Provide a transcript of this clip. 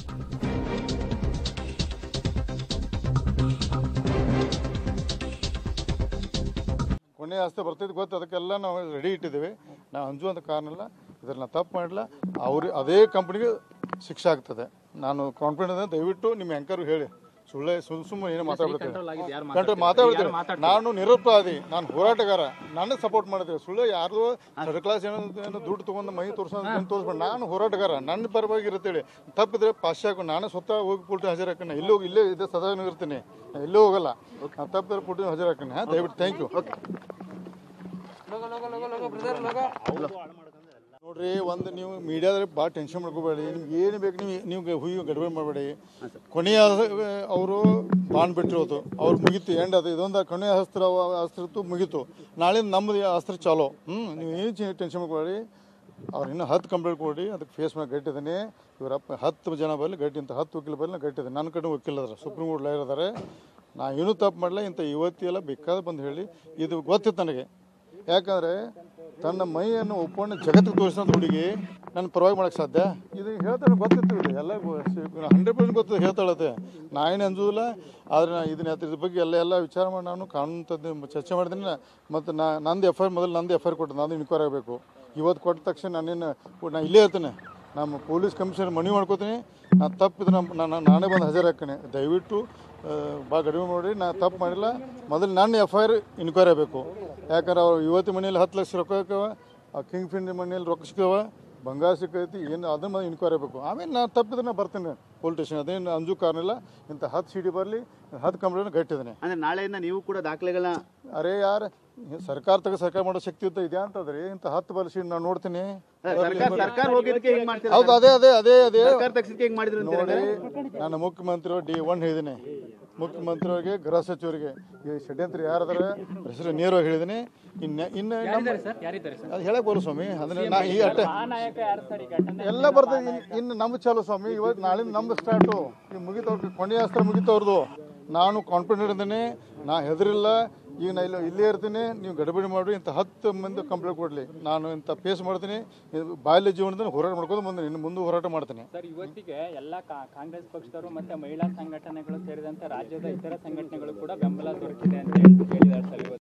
ಕೊನೆ ಆಸ್ತಿ ಬರ್ತೈತೆ ಗೊತ್ತು ಅದಕ್ಕೆಲ್ಲ ನಾವು ರೆಡಿ ಇಟ್ಟಿದ್ದೀವಿ ನಾವು ಅಂಜುವಂಥ ಕಾರಣ ಇಲ್ಲ ಇದ್ರಲ್ಲಿ ನಾವು ತಪ್ಪು ಮಾಡಿಲ್ಲ ಅವ್ರಿಗೆ ಅದೇ ಕಂಪ್ನಿಗೆ ಶಿಕ್ಷೆ ಆಗ್ತದೆ ನಾನು ಕಾನ್ಫಿಡೆಂಟ್ ದಯವಿಟ್ಟು ನಿಮ್ಮ ಆ್ಯಂಕರ್ ಹೇಳಿ ಸುಳ್ಳೆ ಸುಳ್ಳು ಸುಮ್ಮನೆ ಏನು ಮಾತಾಡ್ಬಿಡ್ತೇನೆ ಕಂಟ್ರೋಲ್ ಆಗಿದೆ ಯಾರು ಕಂಟ್ರೋಲ್ ಮಾತಾಡ್ತೀನಿ ನಾನು ನಿರಪರಾಧಿ ನಾನು ಹೋರಾಟಗಾರ ನನಗೆ ಸಪೋರ್ಟ್ ಮಾಡಿದ್ರೆ ಸುಳ್ಳು ಯಾರ್ದು ಥರ್ಡ್ ಕ್ಲಾಸ್ ಏನೋ ಏನೋ ದುಡ್ಡು ತೊಗೊಂಡು ಮೈ ತೋರಿಸೋದು ತೋರಿಸ್ಬೇಡ ನಾನು ಹೋರಾಟಗಾರ ನನ್ನ ಪರವಾಗಿ ಇರುತ್ತೇಳಿ ತಪ್ಪಿದ್ರೆ ಪಾಶ್ಚಾತ್ಯ ನಾನು ಸ್ವತಃ ಹೋಗಿ ಪುಲ್ಟಿ ಹಾಜರು ಹಾಕೋಣ ಇಲ್ಲೇ ಹೋಗಿ ಇಲ್ಲೇ ಇದೆ ಸದಾ ಇರ್ತೀನಿ ನಾನು ಎಲ್ಲೂ ಹೋಗಲ್ಲ ನಾನು ತಪ್ಪಿದ್ರೆ ಪುಲ್ಟಿ ಹಾಜರು ಹಾಕೋಣ ಹಾಂ ದಯವಿಟ್ಟು ಥ್ಯಾಂಕ್ ಯು ನೋಡ್ರಿ ಒಂದು ನೀವು ಮೀಡಿಯಾದಲ್ಲಿ ಭಾಳ ಟೆನ್ಷನ್ ಮಾಡ್ಕೋಬೇಡಿ ನಿಮ್ಗೆ ಏನು ಬೇಕು ನೀವು ನೀವು ಹುಯ್ಯು ಗಡ್ಬಡಿ ಮಾಡಬೇಡಿ ಕೊನೆಯ ಅವರು ಬಾಂಡ್ ಬಿಟ್ಟಿರೋದು ಅವ್ರು ಮುಗೀತು ಎಂಡ್ ಅದು ಇದೊಂದು ಕೊನೆಯ ಅಸ್ತ್ರ ಅಸ್ತ್ರತ್ತು ಮುಗೀತು ನಾಳೆ ನಮ್ಮದು ಅಸ್ತ್ರ ಚಾಲೋ ಹ್ಞೂ ನೀವು ಏನು ಟೆನ್ಷನ್ ಮಾಡ್ಕೊಬೇಡಿ ಅವ್ರು ಇನ್ನೂ ಹತ್ತು ಕಂಪ್ಲೇಂಟ್ ಕೊಡಿ ಅದಕ್ಕೆ ಫೇಸ್ ಮಾಡಿ ಗಟ್ಟಿದ್ದೀನಿ ಇವರಪ್ಪ ಹತ್ತು ಜನ ಬರಲಿ ಗಟ್ಟಿ ಅಂತ ಹತ್ತು ವಕೀಲ ಬರಲಿ ಗಟ್ಟಿದೆ ನನ್ನ ಕಡೆ ವಕೀಲ ಅದಾರೆ ಸುಪ್ರೀಂ ಕೋರ್ಟ್ ಲಾಯರ್ ಅದಾರೆ ನಾ ಏನೂ ತಪ್ಪು ಮಾಡಲ್ಲ ಇಂಥ ಯುವತಿ ಎಲ್ಲ ಬೇಕಾದ ಬಂದು ಹೇಳಿ ಇದು ಗೊತ್ತಿತ್ತು ನನಗೆ ಯಾಕಂದರೆ ತನ್ನ ಮೈಯನ್ನು ಒಪ್ಕೊಂಡು ಜಗತ್ತಿಗೆ ತೋರಿಸೋದು ಹುಡುಗಿ ನನ್ನ ಪರವಾಗಿ ಮಾಡಕ್ಕೆ ಸಾಧ್ಯ ಇದು ಹೇಳ್ತಾಳೆ ಗೊತ್ತಿತ್ತು ಇದು ಎಲ್ಲ ಹಂಡ್ರೆಡ್ ಪರ್ಸೆಂಟ್ ಗೊತ್ತಿದೆ ಹೇಳ್ತಾಳತ್ತೆ ನಾ ಏನು ಅಂಜುದಿಲ್ಲ ಆದರೆ ನಾ ಇದನ್ನ ಇದ್ರ ಬಗ್ಗೆ ಎಲ್ಲ ಎಲ್ಲ ವಿಚಾರ ಮಾಡಿ ನಾನು ಕಾನೂನು ಚರ್ಚೆ ಮಾಡಿದ್ದೀನಿ ಮತ್ತು ನಾ ನಂದು ಎಫ್ ಐ ಆರ್ ಮೊದಲು ನಂದು ಎಫ್ ಐ ಆರ್ ಕೊಟ್ಟು ನಂದು ಇನ್ಕ್ವೈರಿ ಆಗಬೇಕು ಇವತ್ತು ಕೊಟ್ಟ ತಕ್ಷಣ ನಾನೇನು ನಾ ಇಲ್ಲೇ ಇರ್ತೇನೆ ನಮ್ಮ ಪೊಲೀಸ್ ಕಮಿಷನರ್ ಮನವಿ ಮಾಡ್ಕೋತೀನಿ ನಾನು ತಪ್ಪಿದ್ರೆ ನಮ್ಮ ನಾನು ನಾನೇ ಬಂದು ಹಾಜರು ಹಾಕ್ತೀನಿ ದಯವಿಟ್ಟು ಭಾಳ ಕಡಿಮೆ ಮಾಡಿ ನಾ ತಪ್ಪು ಮಾಡಿಲ್ಲ ಮೊದಲು ನನ್ನ ಎಫ್ ಐ ಆರ್ ಇನ್ಕ್ವೈರಿ ಆಗಬೇಕು ಯಾಕಂದ್ರೆ ಅವ್ರು ಯುವತಿ ಮನೇಲಿ ಹತ್ತು ಲಕ್ಷ ರೊಕ್ಕ ಹಾಕವ ಆ ಕಿಂಗ್ ಫಿನ್ ಮನೇಲಿ ರೊಕ್ಕ ಸಿಕ್ಕವ ಬಂಗಾರ ಸಿಕ್ಕೈತಿ ಏನು ಅದನ್ನ ಮತ್ತೆ ಇನ್ಕ್ವೈರಿ ಆಗಬೇಕು ಆಮೇಲೆ ನಾನು ತಪ್ಪಿದ್ರೆ ನಾ ಬರ್ತೀನಿ ಪೊಲೀಸ್ ಸ್ಟೇಷನ್ ಅದೇನು ಅಂಜು ಕಾರಣ ಇಲ್ಲ ಇಂಥ ಹತ್ತು ಸಿಡಿ ಬರಲಿ ಹತ್ತು ಕಂಪ್ಲೇಂಟ್ ಗಟ್ಟಿದ್ದೀನಿ ಅಂದ್ರೆ ನಾಳೆಯಿಂದ ನೀವು ಕೂಡ ದಾಖಲೆಗಳನ್ನ ಅರೆ ಯಾರ ಸರ್ಕಾರ ತಗ ಸರ್ಕಾರ ಮಾಡೋ ಶಕ್ತಿ ಅಂತ ಇದೆ ಅಂತದ್ರಿ ಇಂಥ ಹತ್ತು ಬಲ್ ನಾನು ನೋಡ್ತೀನಿ ಸರ್ಕಾರ ಸರ್ಕಾರ ಹೋಗಿದ್ದಕ್ಕೆ ಹೆಂಗ್ ಮಾಡ್ತೀರಾ ಹೌದು ಅದೇ ಅದೇ ಅದೇ ಅದೇ ಸರ್ಕಾರ ತಕ್ಷಣಕ್ಕೆ ಹೆಂಗ್ ಮಾಡಿದ್ರು ಅಂತೀರಾ ನೋಡಿ ನಾನು ಮುಖ್ಯಮಂತ್ರಿ ಡಿ ಒನ್ ಹೇಳಿದ್ದೀನಿ ಮುಖ್ಯಮಂತ್ರಿಯವರಿಗೆ ಗೃಹ ಸಚಿವರಿಗೆ ಈ ಷಡ್ಯಂತ್ರ ಯಾರದಾರ ಹೆಸರು ನೇರವಾಗಿ ಹೇಳಿದ್ದೀನಿ ಇನ್ನು ಇನ್ನು ನಮ್ಮ ಸರ್ ಯಾರಿದ್ದಾರೆ ಸರ್ ಅದು ಹೇಳಕ್ ಬರೋ ಸ್ವಾಮಿ ಅದನ್ನ ನಾ ಈ ಅಟ್ಟ ಆ ನಾಯಕ ಯಾರು ಸರ್ ಈ ಘಟನೆ ಎಲ್ಲ ಬರ್ತದೆ ಇನ್- ಇನ್ನು ನಮ್ದು ಚಾಲು ಸ್ವಾಮಿ ಇವತ್ತು ನಾಳಿಂದ ನಮ್ದು ಸ್ಟಾರ್ಟು ಈಗ ಮುಗಿತವ್ರ ಕೊನೆಯ ಅಸ್ತ್ರ ಮುಗಿತವ್ರದ್ದು ನಾನು ಕಾನ್ಫಿಡೆಂಟ್ ಇದ್ದೀನಿ ನಾ ಹೆದರಿಲ್ಲ ಈಗ ನಾ ಇಲ್ಲಿ ಇಲ್ಲೇ ಇರ್ತೀನಿ ನೀವು ಗಡಬಡಿ ಮಾಡಿ ಇಂಥ ಹತ್ತು ಮಂದಿ ಕಂಪ್ಲೇಂಟ್ ಕೊಡಲಿ ನಾನು ಇಂಥ ಫೇಸ್ ಮಾಡ್ತೀನಿ ಇದು ಬಾಲ್ಯ ಜೀವನದಲ್ಲಿ ಹೋರಾಟ ಮಾಡ್ಕೊಂಡು ಬಂದಿನಿ ಇನ್ನು ಮುಂದೆ ಹೋರಾಟ ಮಾಡ್ತೀನಿ ಸರ್ ಇವತ್ತಿಗೆ ಎಲ್ಲ ಕಾ- ಕಾಂಗ್ರೆಸ್ ಪಕ್ಷದವರು ಮತ್ತೆ ಮಹಿಳಾ ಸಂಘಟನೆಗಳು ಸೇರಿದಂತೆ ರಾಜ್ಯದ ಇತರ ಸಂಘಟನೆಗಳು ಕೂಡ ಬೆಂಬಲ ದೊರಕಿದೆ ಅಂತ ಹೇಳಿ ಹೇಳಿದ್ದಾರೆ ಸರ್ ಇವತ್ತು